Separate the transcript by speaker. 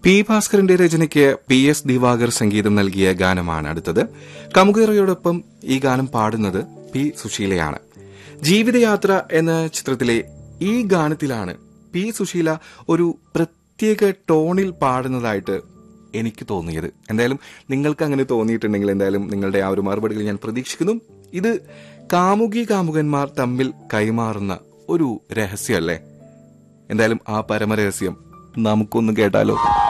Speaker 1: P ഭാസ്കരന്റെ രചനയ്ക്ക് P S Divakar സംഗീതം നൽകിയ ഗാനമാണ് അടുത്തത് കമുകേറയോടൊപ്പം ഈ ഗാനം പാടുന്നത് പി സുശീലയാണ് ജീവിതയാത്ര എന്ന ചിത്രത്തിലെ ഈ ഗാനത്തിലാണ് പി സുശീല ഒരു പ്രത്യേക ടോണിൽ പാടുന്നതായിട്ട് എനിക്ക് തോന്നിയത് എന്തായാലും നിങ്ങൾക്ക് അങ്ങനെ തോന്നിയിട്ടുണ്ടെങ്കിൽ എന്തായാലും നിങ്ങളുടെ ആ ഒരു മറുപടികൾ ഞാൻ പ്രതീക്ഷിക്കുന്നു ഇത് കാമുകി കാമുകന്മാർ തമ്മിൽ കൈമാറുന്ന ഒരു രഹസ്യമല്ലേ എന്തായാലും ആ പരമരഹസ്യം നമുക്കൊന്ന് കേട്ടാലോ